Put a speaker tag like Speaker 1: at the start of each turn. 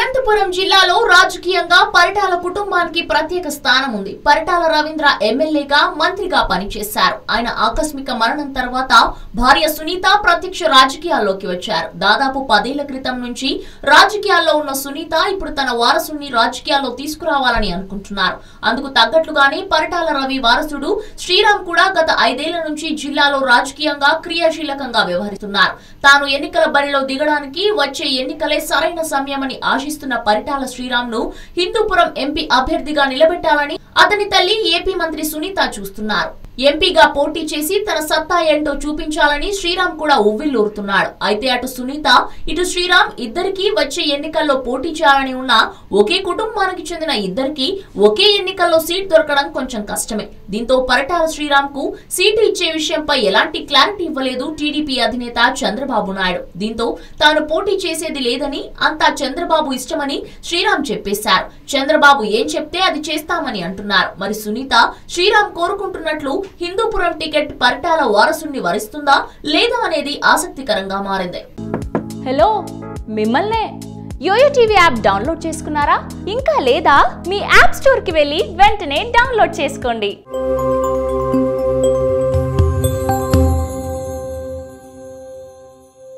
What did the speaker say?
Speaker 1: అనంతపురం జిల్లాలో రాజకీయంగా పరిటాల కుటుంబానికి ప్రత్యేక స్థానం ఉంది పరిటాల రవీంద్ర ఎమ్మెల్యేగా మంత్రిగా పనిచేశారు ఆయన ఆకస్మిక మరణం తర్వాత భార్య సునీత ప్రత్యక్ష రాజకీయాల్లోకి వచ్చారు దాదాపు పదేళ్ల క్రితం నుంచి రాజకీయాల్లో ఉన్న సునీత ఇప్పుడు తన వారసుని రాజకీయాల్లో తీసుకురావాలని అనుకుంటున్నారు అందుకు తగ్గట్లుగానే పరిటాల రవి వారసుడు శ్రీరామ్ కూడా గత ఐదేళ్ల నుంచి జిల్లాలో రాజకీయంగా క్రియాశీలకంగా వ్యవహరిస్తున్నారు తాను ఎన్నికల బరిలో దిగడానికి వచ్చే ఎన్నికలే సరైన సమయమని ఆశిస్తున్న పరిటాల శ్రీరామ్ ను హిందూపురం ఎంపీ అభ్యర్థిగా నిలబెట్టాలని అతని తల్లి ఏపీ మంత్రి సునీత చూస్తున్నారు ఎంపీగా పోటీ చేసి తన సత్తా ఏంటో చూపించాలని శ్రీరామ్ కూడా ఉవ్విల్లూరుతున్నాడు అయితే అటు సునీత ఇటు శ్రీరామ్ ఇద్దరికీ వచ్చే ఎన్నికల్లో పోటీ చేయాలని ఉన్న ఒకే కుటుంబానికి చెందిన ఇద్దరికి ఒకే ఎన్నికల్లో సీట్ దొరకడం కొంచెం కష్టమే దీంతో పరిటాల శ్రీరామ్ కు సీటు ఇచ్చే విషయంపై ఎలాంటి క్లారిటీ ఇవ్వలేదు టీడీపీ అధినేత చంద్రబాబు నాయుడు దీంతో తాను పోటీ చేసేది లేదని అంతా చంద్రబాబు ఇష్టమని శ్రీరామ్ చెప్పేశారు చంద్రబాబు ఏం చెప్తే అది చేస్తామని అంటున్నారు మరి సునీత శ్రీరామ్ కోరుకుంటున్నట్లు హిందూపురం టికెట్ పరిటాల వారసుని వరిస్తుందా లేదా అనేది ఆసక్తికరంగా మారింది
Speaker 2: హలో మిమ్మల్నే యోయో టీవీ యాప్ డౌన్లోడ్ చేసుకున్నారా ఇంకా లేదా మీ యాప్ స్టోర్కి వెళ్ళి వెంటనే డౌన్లోడ్ చేసుకోండి